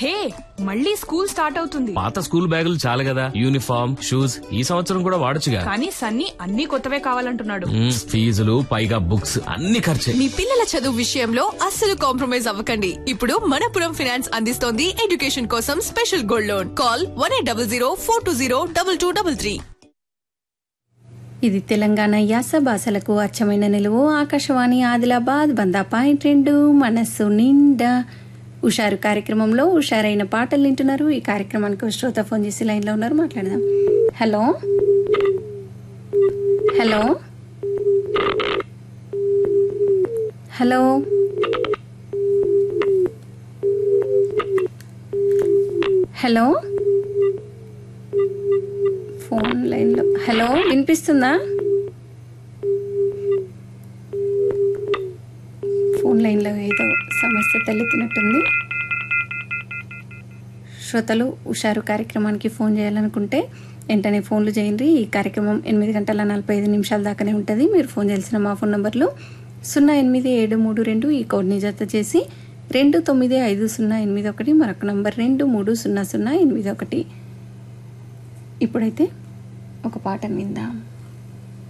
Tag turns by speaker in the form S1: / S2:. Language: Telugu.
S1: హే మళ్ళీ స్కూల్ స్టార్ట్ అవుతుంది
S2: పాత స్కూల్ బ్యాగులు చాలు కదా యూనిఫామ్ షూస్ ఈ సంవత్సరం కూడా వాడొచ్చుగా
S1: కానీ సన్నీ అన్ని కొత్తవే కావాలంటున్నాడు
S2: మ్మ్, ఫీజులు పైగా బుక్స్ అన్ని ఖర్చే
S3: మీ పిల్లల చదువు విషయంలో అస్సలు కాంప్రమైజ్ అవ్వకండి ఇప్పుడు మనపురం ఫినాన్స్ అందిస్తోంది ఎడ్యుకేషన్ కోసం special gold loan call one eight double zero four two zero double two double three
S4: ఇది తెలంగాణ యాస భాషలకు అచ్చమైన నిలువు ఆకాశవాణి ఆదిలాబాద్ వంద పాయింట్ రెండు మనస్సు నిండా హుషారు కార్యక్రమంలో హుషారైన పాటలు వింటున్నారు ఈ కార్యక్రమానికి ఒక శ్రోత ఫోన్ చేసి లైన్లో ఉన్నారు మాట్లాడదాం hello hello hello hello phone లైన్లో హలో వినిపిస్తుందా ఫోన్ లైన్లో ఏదో సమస్య తలెత్తినట్టుంది శ్రోతలు హుషారు కార్యక్రమానికి ఫోన్ చేయాలనుకుంటే వెంటనే ఫోన్లు చేయండి ఈ కార్యక్రమం ఎనిమిది గంటల నలభై ఐదు నిమిషాల దాకానే ఉంటుంది మీరు ఫోన్ చేయాల్సిన మా ఫోన్ నంబర్లు సున్నా ఎనిమిది ఏడు మూడు రెండు ఈ కోడ్ని జత చేసి రెండు తొమ్మిది ఐదు సున్నా ఎనిమిది ఒకటి మరొక నంబర్ రెండు మూడు సున్నా సున్నా ఎనిమిది ఒకటి ఇప్పుడైతే ఒక పాట విందాం